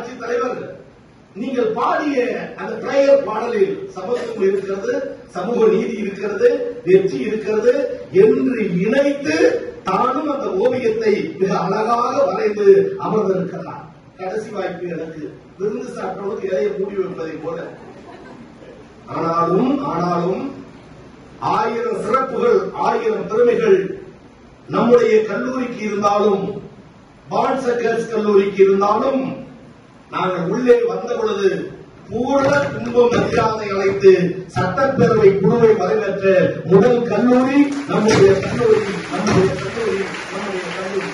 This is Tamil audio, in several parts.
ஆட்சி தலைவர் நீங்கள் பாடிய அந்த பிரேயர் பாடலில் சமத்துவம் இருக்கிறது சமூக நீதி இருக்கிறது வெற்றி இருக்கிறது என்று இணைத்து தானும் அந்த ஓவியத்தை மிக அழகாக வரைந்து அமர்ந்திருக்கிறார் கடைசி வாய்ப்பு எனக்கு விருந்து சாப்பிடுவது இலையை மூடி வைப்பதை போல ஆனாலும் ஆனாலும் ஆயிரம் சிறப்புகள் ஆயிரம் பெருமைகள் நம்முடைய கல்லூரிக்கு இருந்தாலும் பான்ஸ் கேர்ள்ஸ் கல்லூரிக்கு இருந்தாலும் நாங்கள் உள்ளே வந்த பொழுது பூர்ண கும்ப மரியாதை அழைத்து சட்டப்பேரவை குழுவை வரவேற்ற முதல் கல்லூரி நம்முடைய கல்லூரி நம்முடைய கல்லூரி நம்முடைய கல்லூரி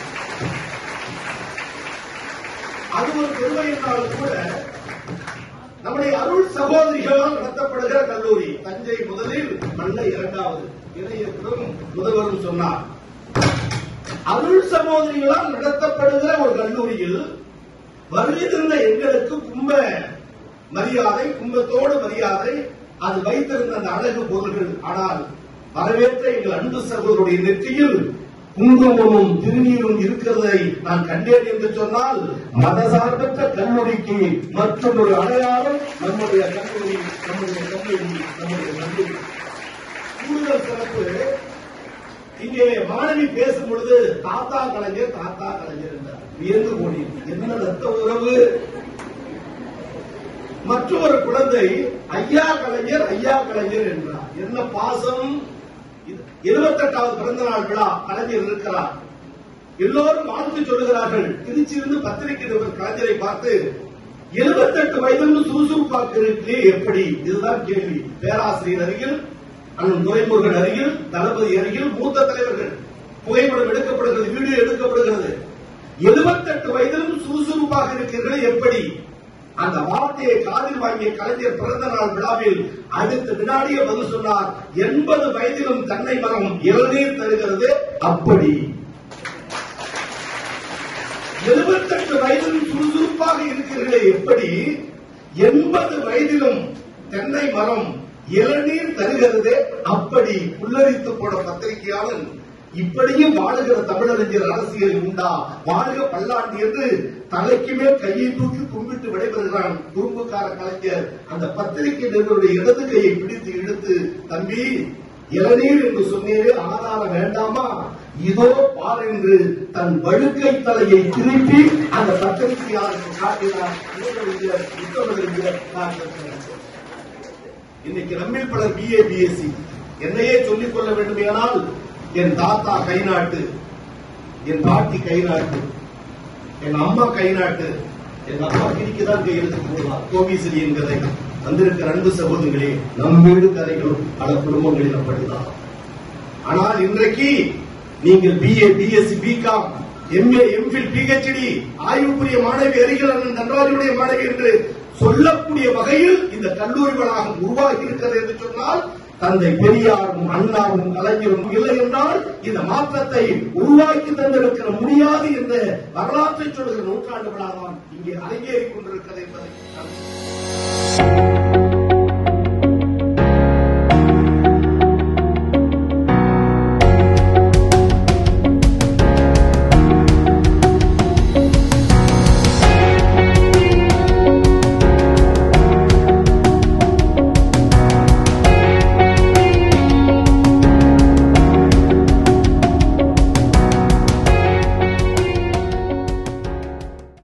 அது ஒரு பெருமை என்றாலும் கூட நம்முடைய அருள் சகோதரிகளால் நடத்தப்படுகிற கல்லூரி தஞ்சை முதலில் மண்ணை இரண்டாவது இணையத்திலும் முதல்வரும் சொன்னார் அருள் சகோதரிகளால் நடத்தப்படுகிற ஒரு கல்லூரியில் வருகின்ற எங்களுக்கு கும்ப மரியாதை கும்பத்தோடு மரியாதை அது வைத்திருந்த அந்த அழகு பொருள்கள் ஆனால் வரவேற்ற எங்கள் அன்பு சகோதரருடைய நெற்றியில் குங்குமமும் திருநீரும் இருக்கிறதை நான் கண்டேன் என்று சொன்னால் மதசார்பற்ற கல்லூரிக்கு மற்றும் ஒரு அடையாளம் நம்முடைய கல்லூரி நம்முடைய கல்லூரி நம்முடைய கல்லூரி கூடுதல் சிறப்பு இங்கே மாணவி பேசும் பொழுது தாத்தா கலைஞர் தாத்தா கலைஞர் என்றார் வியந்து போனி என்ன ரத்த உறவு மற்றொரு குழந்தை ஐயா கலைஞர் ஐயா கலைஞர் என்றார் என்ன பாசம் எழுபத்தெட்டாவது பிறந்த நாள் விழா கலைஞர் இருக்கிறார் எல்லோரும் வாழ்த்து சொல்லுகிறார்கள் திருச்சியிலிருந்து பத்திரிகை நிருபர் கலைஞரை பார்த்து எழுபத்தெட்டு வயதில் சுறுசுறுப்பாக்கு எப்படி இதுதான் கேள்வி பேராசிரியர் அருகில் அண்ணன் துரைமுருகன் அருகில் தளபதி அருகில் மூத்த தலைவர்கள் புகைப்படம் எடுக்கப்படுகிறது வீடியோ எடுக்கப்படுகிறது எழுபத்தெட்டு வயதிலும் சுறுசுறுப்பாக இருக்கிறீர்கள் எப்படி அந்த வார்த்தையை காதில் வாங்கிய கலைஞர் பிறந்த நாள் விழாவில் அடுத்த வினாடியே பதில் சொன்னார் எண்பது வயதிலும் தென்னை மரம் இளநீர் தருகிறது அப்படி எழுபத்தெட்டு வயதிலும் சுறுசுறுப்பாக இருக்கிறீர்களே எப்படி எண்பது வயதிலும் தென்னை மரம் இளநீர் தருகிறது அப்படி புல்லரித்து போன பத்திரிகையாளன் இப்படியும் வாழுகிற தமிழறிஞர் அரசியல் உண்டா வாழ்க பல்லாண்டு என்று தலைக்கு மேல் கையை தூக்கி கும்பிட்டு விடைபெறுகிறான் குறும்புக்கார கலைஞர் அந்த பத்திரிகை நிறுவனுடைய இடது கையை பிடித்து இழுத்து தம்பி இளநீர் என்று சொன்னேனே ஆதாரம் வேண்டாமா இதோ பார் என்று தன் வழுக்கை தலையை திருப்பி அந்த பத்திரிகையாளருக்கு காட்டினார் தமிழறிஞர் புத்தகறிஞர் டாக்டர் இன்னைக்கு நம்மில் பலர் பிஏ பிஎஸ்சி என்னையே சொல்லிக் கொள்ள வேண்டுமேனால் என் தாத்தா கைநாட்டு என் பாட்டி கைநாட்டு என் அம்மா கைநாட்டு என் அப்பா கிரிக்குதான் கையெழுத்து போடுவார் கோவிசிலி என்கதை வந்திருக்கிற அன்பு சகோதரிகளே நம் வீடு கதைகளும் பல குடும்பங்களில் அப்படிதான் ஆனால் இன்றைக்கு நீங்கள் BA BSc BCom MA MPhil PhD ஆய்வு புரிய மாணவி அருகில் அண்ணன் தன்ராஜுடைய மாணவி என்று சொல்லக்கூடிய வகையில் இந்த கல்லூரி வளாகம் உருவாகி இருக்கிறது என்று சொன்னால் தந்தை பெரியாரும் அண்ணாவும் கலைஞரும் இல்லை என்றால் இந்த மாற்றத்தை உருவாக்கி தந்திருக்கிற முடியாது என்ற வரலாற்றை சொல்லுகிற நூற்றாண்டு விழாதான் இங்கே அரங்கேறிக் கொண்டிருக்கிறது என்பதை நான்